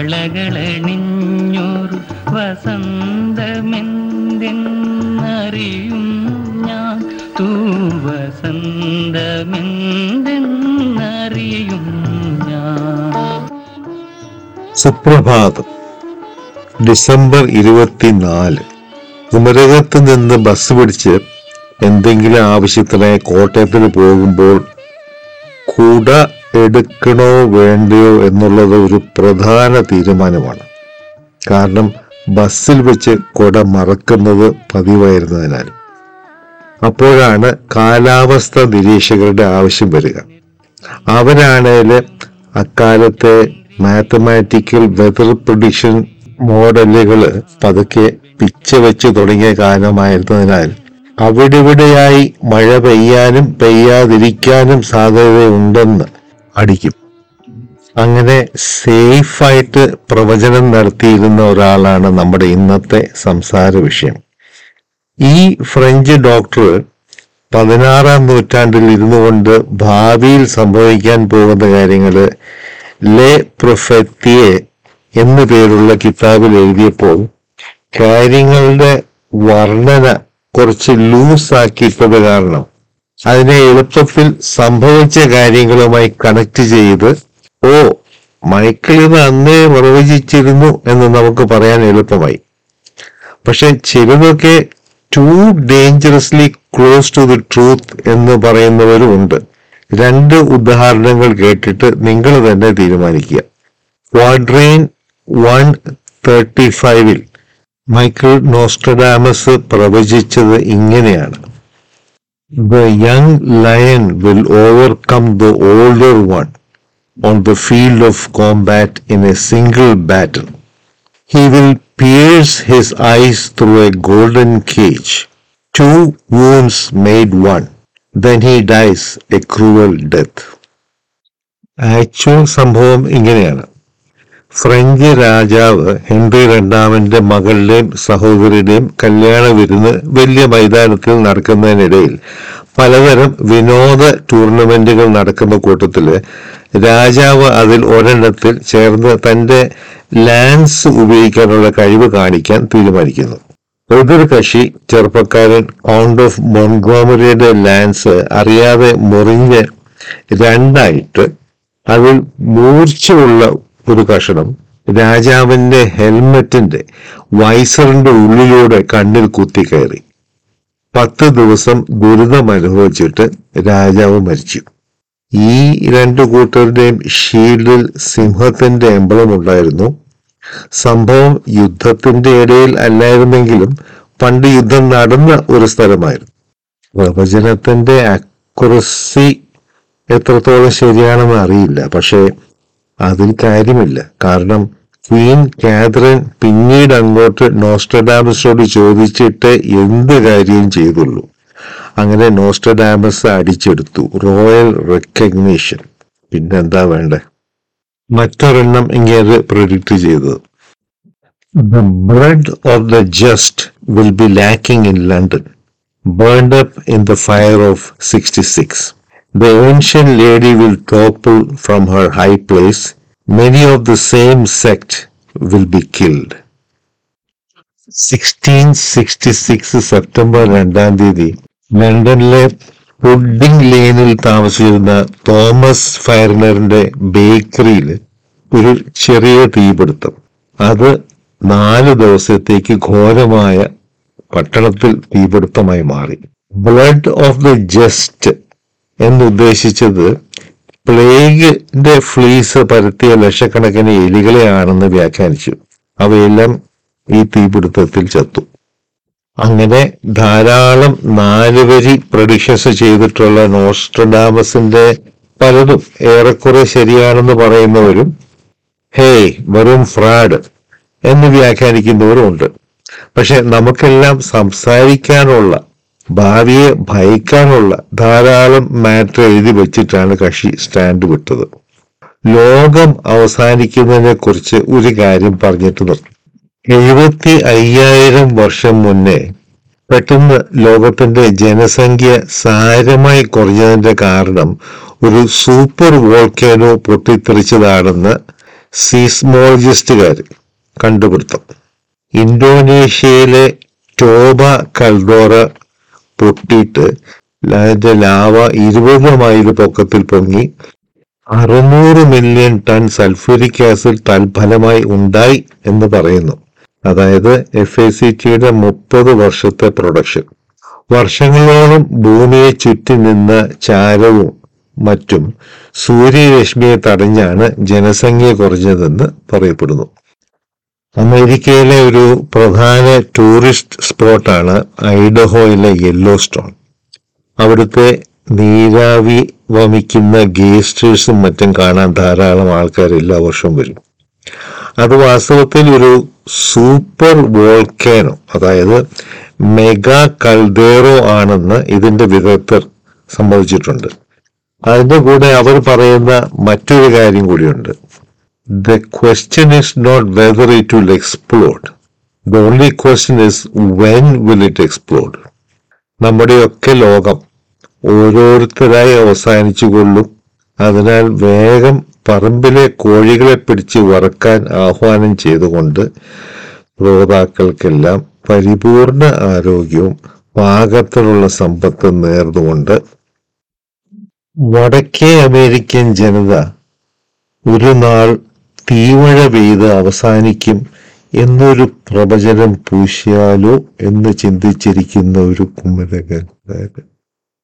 വളകളണിഞ്ഞൊരു വസന്തമെന്തെന്നറിയും ഞാൻ തൂവസന്തമെന്തെന്നറിയും ഞാൻ സുപ്രഭാതം ഡിസംബർ ഇരുപത്തിനാല് കുമരകത്ത് നിന്ന് ബസ് പിടിച്ച് എന്തെങ്കിലും ആവശ്യത്തിനായി കോട്ടയത്തിന് പോകുമ്പോൾ കുട എടുക്കണോ വേണ്ടയോ എന്നുള്ളത് ഒരു പ്രധാന തീരുമാനമാണ് കാരണം ബസ്സിൽ വെച്ച് കുട മറക്കുന്നത് പതിവായിരുന്നതിനാൽ അപ്പോഴാണ് കാലാവസ്ഥ നിരീക്ഷകരുടെ ആവശ്യം വരിക അവരാണേല് അക്കാലത്തെ മാത്തമാറ്റിക്കൽ വെതർ പ്രഡിക്ഷൻ മോഡലുകൾ പതുക്കെ പിച്ച വെച്ച് തുടങ്ങിയ കാലമായിരുന്നതിനാൽ അവിടിവിടെയായി മഴ പെയ്യാനും പെയ്യാതിരിക്കാനും സാധ്യതയുണ്ടെന്ന് അടിക്കും അങ്ങനെ സേഫായിട്ട് പ്രവചനം നടത്തിയിരുന്ന ഒരാളാണ് നമ്മുടെ ഇന്നത്തെ സംസാര വിഷയം ഈ ഫ്രഞ്ച് ഡോക്ടർ പതിനാറാം നൂറ്റാണ്ടിൽ ഇരുന്നു കൊണ്ട് ഭാവിയിൽ സംഭവിക്കാൻ പോകുന്ന കാര്യങ്ങള് ലെ പ്രൊഫത്തിയെ എന്നു പേരുള്ള കിതാബിൽ എഴുതിയപ്പോൾ കാര്യങ്ങളുടെ വർണ്ണന കുറച്ച് ലൂസ് ആക്കിയിട്ടത് കാരണം അതിനെ എളുപ്പത്തിൽ സംഭവിച്ച കാര്യങ്ങളുമായി കണക്ട് ചെയ്ത് ഓ മൈക്കിൾ ഇത് അന്നേ പ്രവചിച്ചിരുന്നു എന്ന് നമുക്ക് പറയാൻ എളുപ്പമായി പക്ഷെ ചിലതൊക്കെ too dangerously close to the truth എന്ന് പറയുന്നവരും ഉണ്ട് രണ്ട് ഉദാഹരണങ്ങൾ കേട്ടിട്ട് നിങ്ങൾ തന്നെ തീരുമാനിക്കുക ക്വാഡ്രെയിൻ വൺ തേർട്ടി ഫൈവിൽ മൈക്കിൾ നോസ്ട്രഡാമസ് പ്രവചിച്ചത് ഇങ്ങനെയാണ് the young lion will overcome the older one on the field of combat in a single battle He will pierce his eyes through a golden cage. Two wounds made one. Then he dies a cruel death. Actual സംഭവം ഇങ്ങനെയാണ് French രാജാവ് Henry രണ്ടാമന്റെ മകളുടെയും സഹോദരിയുടെയും കല്യാണ വിരുന്ന് വലിയ മൈതാനത്തിൽ നടക്കുന്നതിനിടയിൽ പലതരം വിനോദ ടൂർണമെന്റുകൾ നടക്കുന്ന കൂട്ടത്തില് രാജാവ് അതിൽ ഒരെണ്ണത്തിൽ ചേർന്ന് തന്റെ ലാൻസ് ഉപയോഗിക്കാനുള്ള കഴിവ് കാണിക്കാൻ തീരുമാനിക്കുന്നു എതിർ കക്ഷി ചെറുപ്പക്കാരൻ കൗണ്ട് ഓഫ് മൊൺഗോമറിയുടെ ലാൻസ് അറിയാതെ മുറിഞ്ഞ് രണ്ടായിട്ട് അതിൽ മൂർച്ചയുള്ള ഒരു കഷണം രാജാവിന്റെ ഹെൽമറ്റിന്റെ വൈസറിന്റെ ഉള്ളിലൂടെ കണ്ണിൽ കുത്തിക്കയറി പത്ത് ദിവസം ദുരിതം അനുഭവിച്ചിട്ട് രാജാവ് മരിച്ചു ഈ രണ്ടു കൂട്ടരുടെയും ഷീൽഡിൽ സിംഹത്തിന്റെ എംബളം ഉണ്ടായിരുന്നു സംഭവം യുദ്ധത്തിന്റെ ഇടയിൽ അല്ലായിരുന്നെങ്കിലും പണ്ട് യുദ്ധം നടന്ന ഒരു സ്ഥലമായിരുന്നു പ്രവചനത്തിന്റെ അക്യുറസി എത്രത്തോളം ശരിയാണെന്ന് അറിയില്ല പക്ഷേ അതിൽ കാര്യമില്ല കാരണം ക്വീൻ കാതറിൻ പിന്നീട് അങ്ങോട്ട് നോസ്ട്രഡാമസോട് ചോദിച്ചിട്ട് എന്ത് കാര്യം ചെയ്തുള്ളൂ അങ്ങനെ നോസ്ട്രഡാമസ് അടിച്ചെടുത്തു റോയൽ റെക്കഗ്നീഷൻ പിന്നെന്താ വേണ്ടേ മറ്റൊരെണ്ണം ഇങ്ങനെ പ്രിഡിക്റ്റ് ചെയ്തത് the blood of the just will be lacking in London burned up in the fire of sixty six The ancient lady will topple from her high place. Many of the same sect will be killed. 1666 September രണ്ടാം തീയതി ലണ്ടനിലെ pudding ലെയിനിൽ താമസിച്ചിരുന്ന Thomas ഫയർനറിന്റെ ബേക്കറിയിൽ ഒരു ചെറിയ തീപിടുത്തം അത് നാല് ദിവസത്തേക്ക് ഘോരമായ പട്ടണത്തിൽ തീപിടുത്തമായി മാറി ബ്ലഡ് ഓഫ് ദ ജസ്റ്റ് എന്നുദ്ദേശിച്ചത് പ്ലേഗിന്റെ ഫ്ലീസ് പരത്തിയ ലക്ഷക്കണക്കിന് എലികളെയാണെന്ന് വ്യാഖ്യാനിച്ചു അവയെല്ലാം ഈ തീപിടുത്തത്തിൽ ചത്തു അങ്ങനെ ധാരാളം നാലുവരി പ്രഡിക്ഷൻസ് ചെയ്തിട്ടുള്ള നോസ്ട്രഡാമസിന്റെ പലതും ഏറെക്കുറെ ശരിയാണെന്ന് പറയുന്നവരും ഹേയ് വെറും ഫ്രാഡ് എന്ന് വ്യാഖ്യാനിക്കുന്നവരും ഉണ്ട് പക്ഷെ നമുക്കെല്ലാം സംസാരിക്കാനുള്ള ഭാവിയെ ഭയക്കാനുള്ള ധാരാളം മാറ്റർ എഴുതി വെച്ചിട്ടാണ് കക്ഷി സ്റ്റാൻഡ് വിട്ടത് ലോകം അവസാനിക്കുന്നതിനെ കുറിച്ച് ഒരു കാര്യം പറഞ്ഞിട്ട് നിർത്തി എഴുപത്തി അയ്യായിരം വർഷം മുന്നേ പെട്ടെന്ന് ലോകത്തിന്റെ ജനസംഖ്യ സാരമായി കുറഞ്ഞതിന്റെ കാരണം ഒരു സൂപ്പർ വോൾക്കാനോ പൊട്ടിത്തെറിച്ചതാണെന്ന് സീസ്മോളജിസ്റ്റുകാർ കണ്ടുപിടുത്തം ഇന്തോനേഷ്യയിലെ ടോബ കൽഡോറ പൊട്ടിയിട്ട് അതിന്റെ ലാവ ഇരുപത് മൈൽ പൊക്കത്തിൽ പൊങ്ങി അറുന്നൂറ് മില്യൺ ടൺ സൾഫ്യൂരിക് ആസിഡ് തൽഫലമായി ഉണ്ടായി എന്ന് പറയുന്നു അതായത് എഫ് എ സി ടിയുടെ മുപ്പത് വർഷത്തെ പ്രൊഡക്ഷൻ വർഷങ്ങളോളം ഭൂമിയെ ചുറ്റി നിന്ന ചാരവും മറ്റും സൂര്യരശ്മിയെ തടഞ്ഞാണ് ജനസംഖ്യ കുറഞ്ഞതെന്ന് പറയപ്പെടുന്നു അമേരിക്കയിലെ ഒരു പ്രധാന ടൂറിസ്റ്റ് സ്പോട്ടാണ് ഐഡഹോയിലെ യെല്ലോ സ്റ്റോൺ അവിടുത്തെ നീരാവി വമിക്കുന്ന ഗേസ്റ്റേഴ്സും മറ്റും കാണാൻ ധാരാളം ആൾക്കാർ എല്ലാ വർഷവും വരും അത് വാസ്തവത്തിൽ ഒരു സൂപ്പർ വോൾക്കാനോ അതായത് മെഗാ കൽദേറോ ആണെന്ന് ഇതിന്റെ വിദഗ്ധർ സമ്മതിച്ചിട്ടുണ്ട് അതിന്റെ കൂടെ അവർ പറയുന്ന മറ്റൊരു കാര്യം കൂടിയുണ്ട് the question is not whether it will explode the only question is when will it explode നമ്മുടെയൊക്കെ ലോകം ഓരോരുത്തരായി അവസാനിച്ചു കൊള്ളും അതിനാൽ വേഗം പറമ്പിലെ കോഴികളെ പിടിച്ച് വറക്കാൻ ആഹ്വാനം ചെയ്തുകൊണ്ട് ശ്രോതാക്കൾക്കെല്ലാം പരിപൂർണ ആരോഗ്യവും പാകത്തിലുള്ള സമ്പത്തും നേർന്നുകൊണ്ട് വടക്കേ അമേരിക്കൻ ജനത ഒരു നാൾ തീമഴ പെയ്ത് അവസാനിക്കും എന്നൊരു പ്രവചനം പൂശിയാലോ എന്ന് ചിന്തിച്ചിരിക്കുന്ന ഒരു കുമരകൻ